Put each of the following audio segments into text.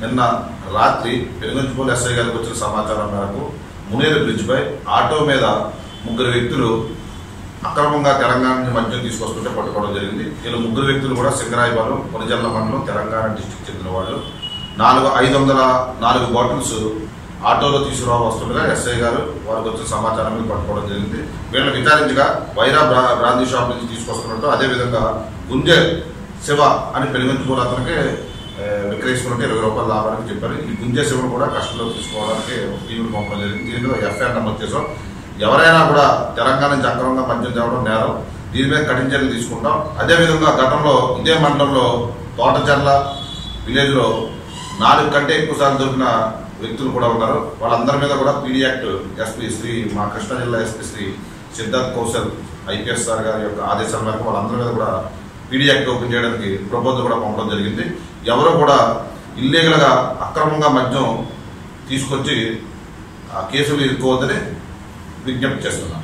నిన్న రాత్రి పెనుగంచిపోలు ఎస్ఐ గారికి వచ్చిన సమాచారం మేరకు మునేరు బ్రిడ్జ్పై ఆటో మీద ముగ్గురు వ్యక్తులు అక్రమంగా తెలంగాణ నుంచి మద్యం తీసుకొస్తుంటే పట్టుకోవడం జరిగింది వీళ్ళు ముగ్గురు వ్యక్తులు కూడా సింగరాయపాలెం కొనిజల్ల మండలం తెలంగాణ డిస్టిక్ చెందిన వాళ్ళు నాలుగు ఐదు వందల నాలుగు బాటిల్స్ ఆటోలో తీసుకురా వస్తుండగా ఎస్ఐ గారు వారికి వచ్చిన సమాచారం మీద పట్టుకోవడం జరిగింది వీళ్ళని విచారించగా వైరా బ్రా- బ్రాందీ షాప్ నుంచి తీసుకొస్తున్నట్టు అదేవిధంగా గుంజె శివ అని పెనుగంచుకోలు అతనికి ఆ, విక్రయిస్తున్నట్టు ఇరవై రూపాయల లాభానికి చెప్పారు ఈ గుంజె శివను కూడా కస్టడీలో తీసుకోవడానికి టీవీలు పంపడం జరిగింది దీనిలో ఎఫ్ఐఆర్ నమోదు చేసాం ఎవరైనా కూడా తెలంగాణ నుంచి అక్రమంగా మద్యం తేవడం నేరం దీని మీద కఠిన చర్యలు తీసుకుంటాం అదేవిధంగా గతంలో ఇదే మండలంలో తోటచర్ల విలేజ్లో నాలుగు కంటే ఎక్కువ సార్లు దొరికిన వ్యక్తులు కూడా ఉన్నారు వాళ్ళందరి మీద కూడా పీడీ యాక్ట్ ఎస్పీ శ్రీ మా కృష్ణా జిల్లా SP Shri Siddharth Kaushal IPS sir గారి యొక్క ఆదేశాల మేరకు వాళ్ళందరి మీద కూడా పీడీ యాక్ట్ ఓపెన్ చేయడానికి ప్రపోజల్ కూడా పంపడం జరిగింది ఎవరు కూడా ఇల్లీగల్ గా అక్రమంగా మద్యం తీసుకొచ్చి ఆ కేసులు ఇరుక్కోవద్దని విజ్ఞప్తి చేస్తున్నాను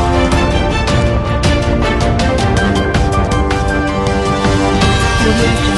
Audio